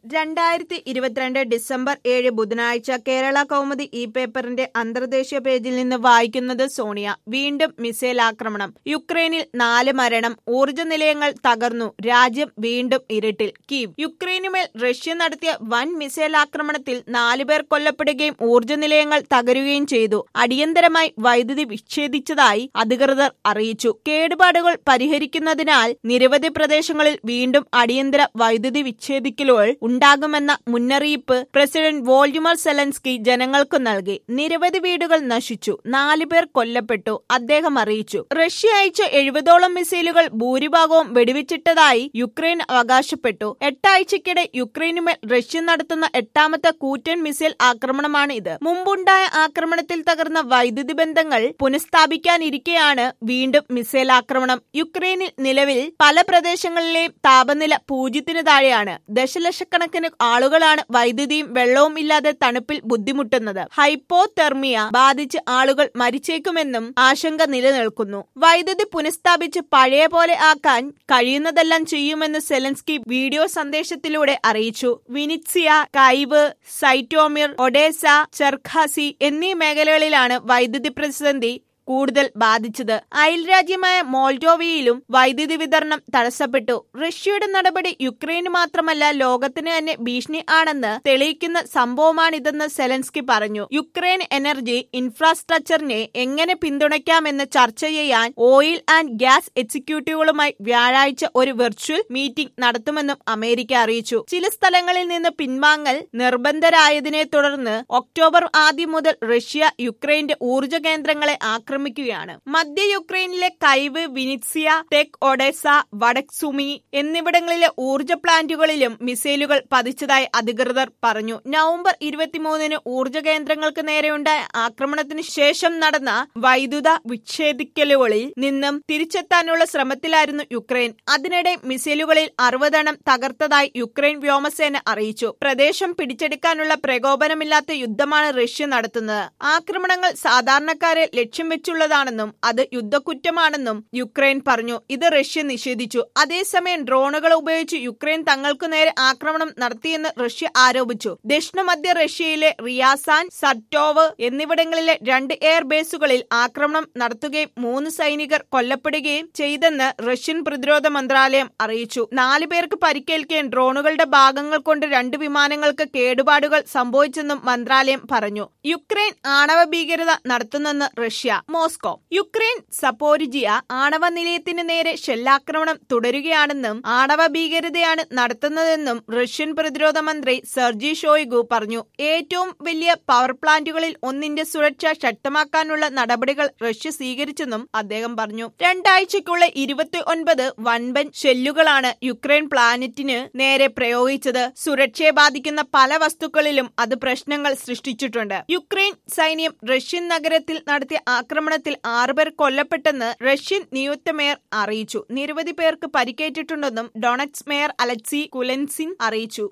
രണ്ടായിരത്തി ഇരുപത്തിരണ്ട് ഡിസംബർ ഏഴ് ബുധനാഴ്ച കേരള കൗമുദി ഇ പേപ്പറിന്റെ അന്തർദേശീയ പേജിൽ നിന്ന് വായിക്കുന്നത് സോണിയ വീണ്ടും മിസൈൽ ആക്രമണം യുക്രൈനിൽ നാല് മരണം ഊർജ്ജ നിലയങ്ങൾ തകർന്നു രാജ്യം വീണ്ടും ഇരുട്ടിൽ കീവ് യുക്രൈനുമേൽ റഷ്യ നടത്തിയ വൻ മിസൈൽ ആക്രമണത്തിൽ നാലുപേർ കൊല്ലപ്പെടുകയും ഊർജ്ജ നിലയങ്ങൾ തകരുകയും ചെയ്തു അടിയന്തരമായി വൈദ്യുതി വിച്ഛേദിച്ചതായി അധികൃതർ അറിയിച്ചു കേടുപാടുകൾ പരിഹരിക്കുന്നതിനാൽ നിരവധി പ്രദേശങ്ങളിൽ വീണ്ടും അടിയന്തര വൈദ്യുതി വിച്ഛേദിക്കലുകൾ ഉണ്ടാകുമെന്ന മുന്നറിയിപ്പ് പ്രസിഡന്റ് വോൾഡിമർ സെലൻസ്കി ജനങ്ങൾക്ക് നൽകി നിരവധി വീടുകൾ നശിച്ചു നാലുപേർ കൊല്ലപ്പെട്ടു അദ്ദേഹം അറിയിച്ചു റഷ്യ അയച്ച എഴുപതോളം മിസൈലുകൾ ഭൂരിഭാഗവും വെടിവെച്ചിട്ടതായി യുക്രൈൻ അവകാശപ്പെട്ടു എട്ടാഴ്ചക്കിടെ യുക്രൈനുമേൽ റഷ്യ നടത്തുന്ന എട്ടാമത്തെ കൂറ്റൻ മിസൈൽ ആക്രമണമാണ് ഇത് മുമ്പുണ്ടായ ആക്രമണത്തിൽ തകർന്ന വൈദ്യുതി ബന്ധങ്ങൾ പുനഃസ്ഥാപിക്കാനിരിക്കെയാണ് വീണ്ടും മിസൈൽ ആക്രമണം യുക്രൈനിൽ നിലവിൽ പല പ്രദേശങ്ങളിലെയും താപനില പൂജ്യത്തിന് താഴെയാണ് ദശലക്ഷക്കണക്കിന് ആളുകളാണ് വൈദ്യുതിയും വെള്ളവും ഇല്ലാതെ തണുപ്പിൽ ബുദ്ധിമുട്ടുന്നത് ഹൈപ്പോതെർമിയ ബാധിച്ച് ആളുകൾ മരിച്ചേക്കുമെന്നും ആശങ്ക നിലനിൽക്കുന്നു വൈദ്യുതി പുനഃസ്ഥാപിച്ച് പഴയ പോലെ ആക്കാൻ കഴിയുന്നതെല്ലാം ചെയ്യുമെന്ന് സെലൻസ്കി വീഡിയോ സന്ദേശത്തിലൂടെ അറിയിച്ചു വിനിറ്റ്സിയ കൈവ് സൈറ്റോമിർ ഒഡേസ ചെർഖാസി എന്നീ മേഖലകളിലാണ് വൈദ്യുതി പ്രതിസന്ധി കൂടുതൽ ബാധിച്ചത് അയൽരാജ്യമായ മോൾഡോവയിലും വൈദ്യുതി വിതരണം തടസ്സപ്പെട്ടു റഷ്യയുടെ നടപടി യുക്രൈന് മാത്രമല്ല ലോകത്തിന് തന്നെ ഭീഷണി ആണെന്ന് തെളിയിക്കുന്ന സംഭവമാണിതെന്ന് സെലൻസ്കി പറഞ്ഞു യുക്രൈൻ എനർജി ഇൻഫ്രാസ്ട്രക്ചറിനെ എങ്ങനെ പിന്തുണയ്ക്കാമെന്ന് ചർച്ച ചെയ്യാൻ ഓയിൽ ആൻഡ് ഗ്യാസ് എക്സിക്യൂട്ടീവുകളുമായി വ്യാഴാഴ്ച ഒരു വെർച്വൽ മീറ്റിംഗ് നടത്തുമെന്നും അമേരിക്ക അറിയിച്ചു ചില സ്ഥലങ്ങളിൽ നിന്ന് പിൻവാങ്ങൽ നിർബന്ധരായതിനെ തുടർന്ന് ഒക്ടോബർ ആദ്യം മുതൽ റഷ്യ യുക്രൈന്റെ ഊർജ്ജ കേന്ദ്രങ്ങളെ ആക്രമിക്കുകയാണ് മധ്യ യുക്രൈനിലെ കൈവ് വിനിറ്റ്സിയ തെക് ഒഡേസ വടക്സുമി എന്നിവിടങ്ങളിലെ ഊർജ്ജ പ്ലാന്റുകളിലും മിസൈലുകൾ പതിച്ചതായി അധികൃതർ പറഞ്ഞു നവംബർ ഇരുപത്തിമൂന്നിന് ഊർജ്ജ കേന്ദ്രങ്ങൾക്ക് നേരെയുണ്ടായ ആക്രമണത്തിന് ശേഷം നടന്ന വൈദ്യുത വിച്ഛേദിക്കലുകളിൽ നിന്നും തിരിച്ചെത്താനുള്ള ശ്രമത്തിലായിരുന്നു യുക്രൈൻ അതിനിടെ മിസൈലുകളിൽ അറുപതെണ്ണം തകർത്തതായി യുക്രൈൻ വ്യോമസേന അറിയിച്ചു പ്രദേശം പിടിച്ചെടുക്കാനുള്ള പ്രകോപനമില്ലാത്ത യുദ്ധമാണ് റഷ്യ നടത്തുന്നത് ആക്രമണങ്ങൾ സാധാരണക്കാരെ ലക്ഷ്യം വെച്ചുള്ളതാണെന്നും അത് യുദ്ധക്കുറ്റമാണെന്നും യുക്രൈൻ പറഞ്ഞു ഇത് റഷ്യ നിഷേധിച്ചു അതേസമയം ഡ്രോണുകൾ ഉപയോഗിച്ച് യുക്രൈൻ തങ്ങൾക്കു നേരെ ആക്രമണം നടത്തിയെന്ന് റഷ്യ ആരോപിച്ചു ദക്ഷിണ മധ്യ റഷ്യയിലെ റിയാസാൻ സറ്റോവ് എന്നിവിടങ്ങളിലെ രണ്ട് എയർ ബേസുകളിൽ ആക്രമണം നടത്തുകയും മൂന്ന് സൈനികർ കൊല്ലപ്പെടുകയും ചെയ്തെന്ന് റഷ്യൻ പ്രതിരോധ മന്ത്രാലയം അറിയിച്ചു നാല് പേർക്ക് പരിക്കേൽക്കുകയും ഡ്രോണുകളുടെ ഭാഗങ്ങൾ കൊണ്ട് രണ്ട് വിമാനങ്ങൾക്ക് കേടുപാടുകൾ സംഭവിച്ചെന്നും മന്ത്രാലയം പറഞ്ഞു യുക്രൈൻ ആണവ ഭീകരത നടത്തുന്നെന്ന് റഷ്യ മോസ്കോ യുക്രൈൻ സപ്പോരിജിയ ആണവ നിലയത്തിന് നേരെ ഷെല്ലാക്രമണം തുടരുകയാണെന്നും ആണവ ഭീകരതയാണ് നടത്തുന്നതെന്നും റഷ്യൻ പ്രതിരോധ മന്ത്രി സെർജി ഷോയിഗു പറഞ്ഞു ഏറ്റവും വലിയ പവർ പ്ലാന്റുകളിൽ ഒന്നിന്റെ സുരക്ഷ ശക്തമാക്കാനുള്ള നടപടികൾ റഷ്യ സ്വീകരിച്ചെന്നും അദ്ദേഹം പറഞ്ഞു രണ്ടാഴ്ചയ്ക്കുള്ള ഇരുപത്തി ഒൻപത് വൻപൻ ഷെല്ലുകളാണ് യുക്രൈൻ പ്ലാനറ്റിന് നേരെ പ്രയോഗിച്ചത് സുരക്ഷയെ ബാധിക്കുന്ന പല വസ്തുക്കളിലും അത് പ്രശ്നങ്ങൾ സൃഷ്ടിച്ചിട്ടുണ്ട് യുക്രൈൻ സൈന്യം റഷ്യൻ നഗരത്തിൽ നടത്തിയ ആക്രമണത്തിൽ ആറുപേർ കൊല്ലപ്പെട്ടെന്ന് റഷ്യൻ നിയുക്ത മേയർ അറിയിച്ചു നിരവധി പേർക്ക് പരിക്കേറ്റിട്ടുണ്ടെന്നും ഡൊണറ്റ്സ് മേയർ അലക്സി കുലൻസിൻ അറിയിച്ചു